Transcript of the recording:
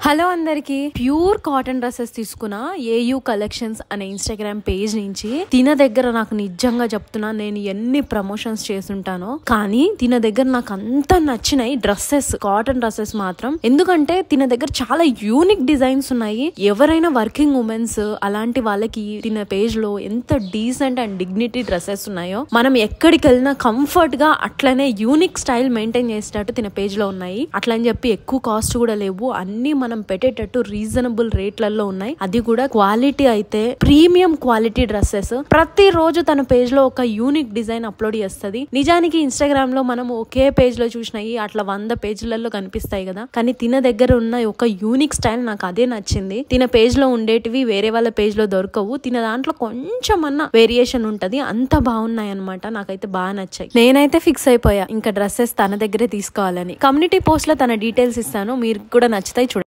hello అందరికి pure cotton dresses తీసుకున్న AU collections అనే ఇన్స్టాగ్రామ్ పేజ్ నుంచి తిన దగ్గర నాకు నిజంగా చెప్తున్నా నేను ఎన్ని ప్రమోషన్స్ చేస్తుంటానో కానీ తిన దగ్గర నాకు అంత నచ్చినాయి డ్రెస్సెస్ కాటన్ డ్రెస్సెస్ మాత్రం ఎందుకంటే తిన దగ్గర చాలా యూనిక్ డిజైన్స్ ఉన్నాయి ఎవరైనా వర్కింగ్ ఉమెన్స్ అలాంటి వాళ్ళకి తిన పేజ్ లో ఎంత డీసెంట్ అండ్ డిగ్నిటీ డ్రెస్సెస్ ఉన్నాయో మనం ఎక్కడికి వెళ్ళినా కంఫర్ట్ గా అట్లనే యూనిక్ స్టైల్ మెయింటైన్ చేసేటట్టు తిన పేజ్ లో ఉన్నాయి అట్లా అని చెప్పి ఎక్కువ కాస్ట్ కూడా లేవు అన్ని మనం పెట్టేటట్టు రీజనబుల్ రేట్లలో ఉన్నాయి అది కూడా క్వాలిటీ అయితే ప్రీమియం క్వాలిటీ డ్రెస్సెస్ ప్రతి రోజు తన పేజ్ లో ఒక యూనిక్ డిజైన్ అప్లోడ్ చేస్తుంది నిజానికి ఇన్స్టాగ్రామ్ లో మనం ఒకే పేజ్ లో చూసినాయి అట్లా వంద పేజీలలో కనిపిస్తాయి కదా కానీ తిన దగ్గర ఉన్న ఒక యూనిక్ స్టైల్ నాకు అదే నచ్చింది తిన పేజ్ లో ఉండేటివి వేరే వాళ్ళ పేజ్ లో దొరకవు తిన దాంట్లో కొంచెం అన్న వేరియేషన్ ఉంటది అంత బాగున్నాయి అనమాట నాకైతే బాగా నచ్చాయి నేనైతే ఫిక్స్ అయిపోయా ఇంకా డ్రెస్సెస్ తన దగ్గరే తీసుకోవాలని కమ్యూనిటీ పోస్ట్ లో తన డీటెయిల్స్ ఇస్తాను మీరు కూడా నచ్చుతాయి చూడండి